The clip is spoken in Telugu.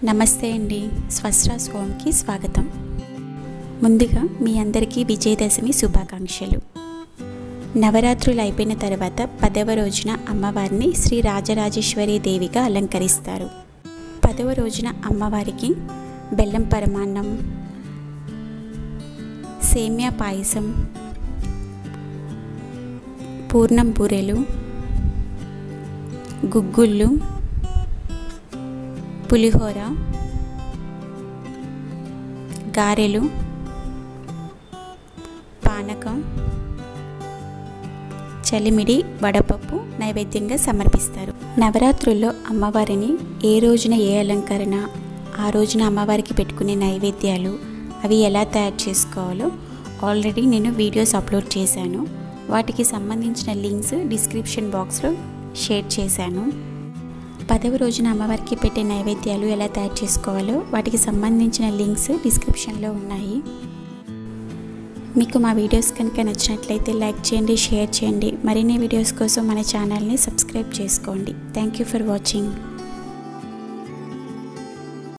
నమస్తే అండి స్వస్రాస్ హోమ్కి స్వాగతం ముందుగా మీ అందరికీ విజయదశమి శుభాకాంక్షలు నవరాత్రులు అయిపోయిన తర్వాత పదవ రోజున అమ్మవారిని శ్రీ రాజరాజేశ్వరి దేవిగా అలంకరిస్తారు పదవ రోజున అమ్మవారికి బెల్లం పరమాన్నం సేమ్యా పాయసం పూర్ణం బూరెలు గుగ్గుళ్ళు పులిహోర గారెలు పానకం చలిమిడి వడపప్పు నైవేద్యంగా సమర్పిస్తారు నవరాత్రుల్లో అమ్మవారిని ఏ రోజున ఏ అలంకరణ ఆ రోజున అమ్మవారికి పెట్టుకునే నైవేద్యాలు అవి ఎలా తయారు చేసుకోవాలో ఆల్రెడీ నేను వీడియోస్ అప్లోడ్ చేశాను వాటికి సంబంధించిన లింక్స్ డిస్క్రిప్షన్ బాక్స్లో షేర్ చేశాను పదవ రోజున అమ్మవారికి పెట్టే నైవేద్యాలు ఎలా తయారు చేసుకోవాలో వాటికి సంబంధించిన లింక్స్ డిస్క్రిప్షన్లో ఉన్నాయి మీకు మా వీడియోస్ కనుక నచ్చినట్లయితే లైక్ చేయండి షేర్ చేయండి మరిన్ని వీడియోస్ కోసం మన ఛానల్ని సబ్స్క్రైబ్ చేసుకోండి థ్యాంక్ యూ ఫర్ వాచింగ్